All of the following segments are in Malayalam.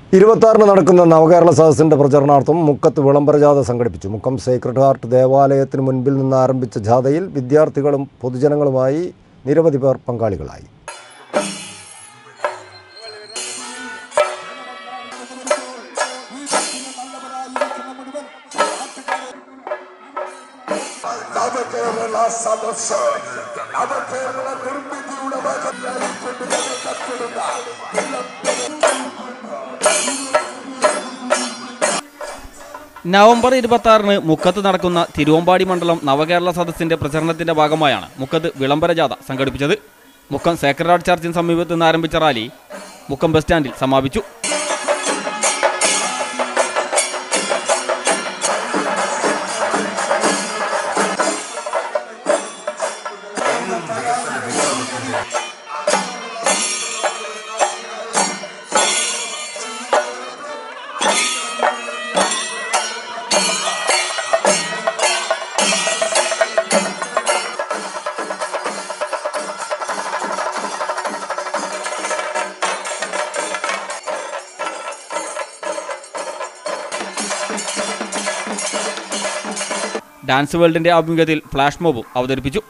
ഇരുപത്താറിന് നടക്കുന്ന നവകേരള സദസ്സിന്റെ പ്രചരണാർത്ഥം മുക്കത്ത് വിളംബര ജാഥ സംഘടിപ്പിച്ചു മുക്കം സേക്രഡ് ഹാർട്ട് ദേവാലയത്തിന് മുൻപിൽ നിന്ന് ആരംഭിച്ച ജാഥയിൽ വിദ്യാർത്ഥികളും പൊതുജനങ്ങളുമായി നിരവധി പേർ പങ്കാളികളായി നവകേരള സദസ് നവകേരള നിർമ്മിതിയുടെ വകഞ്ഞാലിക്കൊണ്ട് ഞങ്ങൾ കത്തിടുന്ന നവംബർ ഇരുപത്തി ആറിന് മുക്കത്ത് നടക്കുന്ന തിരുവമ്പാടി മണ്ഡലം നവകേരള സദസ്സിന്റെ പ്രചരണത്തിന്റെ ഭാഗമായാണ് മുക്കത്ത് വിളംബര ജാഥ സംഘടിപ്പിച്ചത് മുക്കം സേക്രഡ് ഹാർട്ട് ചർച്ചിന് സമീപത്ത് നിന്ന് ആരംഭിച്ച റാലി മുക്കം ബസ് സ്റ്റാൻഡിൽ സമാപിച്ചു ഡാൻസ് വേൾഡിന്റെ ആഭിമുഖ്യത്തിൽ ഫ്ലാഷ് മോബും അവതരിപ്പിച്ചു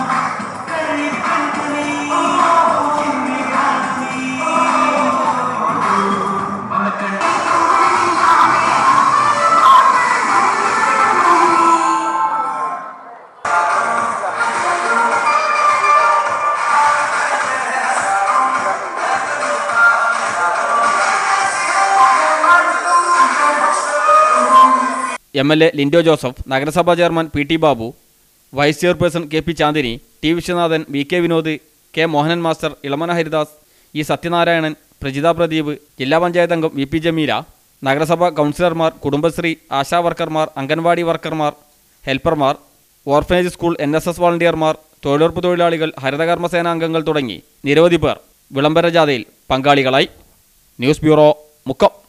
M L A Lindo Joseph നഗരസഭാ chairman P T Babu vice chairperson K P Chandini T Viswanathan V K Vinod K Mohanan master Ilamana Haridas E Sathyanarayanan Prajitha Pradeep ജില്ലാ പഞ്ചായത്ത് അംഗം വി പി ജമീല നഗരസഭാ കൗൺസിലർമാർ കുടുംബശ്രീ ആശാ വർക്കർമാർ അംഗൻവാടി വർക്കർമാർ ഹെൽപ്പർമാർ orphanage school N S S വളണ്ടിയർമാർ തൊഴിലുറപ്പ് തൊഴിലാളികൾ ഹരിതകർമ്മ സേനാംഗങ്ങൾ തുടങ്ങി നിരവധി പേർ വിളംബര ജാഥയിൽ പങ്കാളികളായി ന്യൂസ് ബ്യൂറോ മുക്കം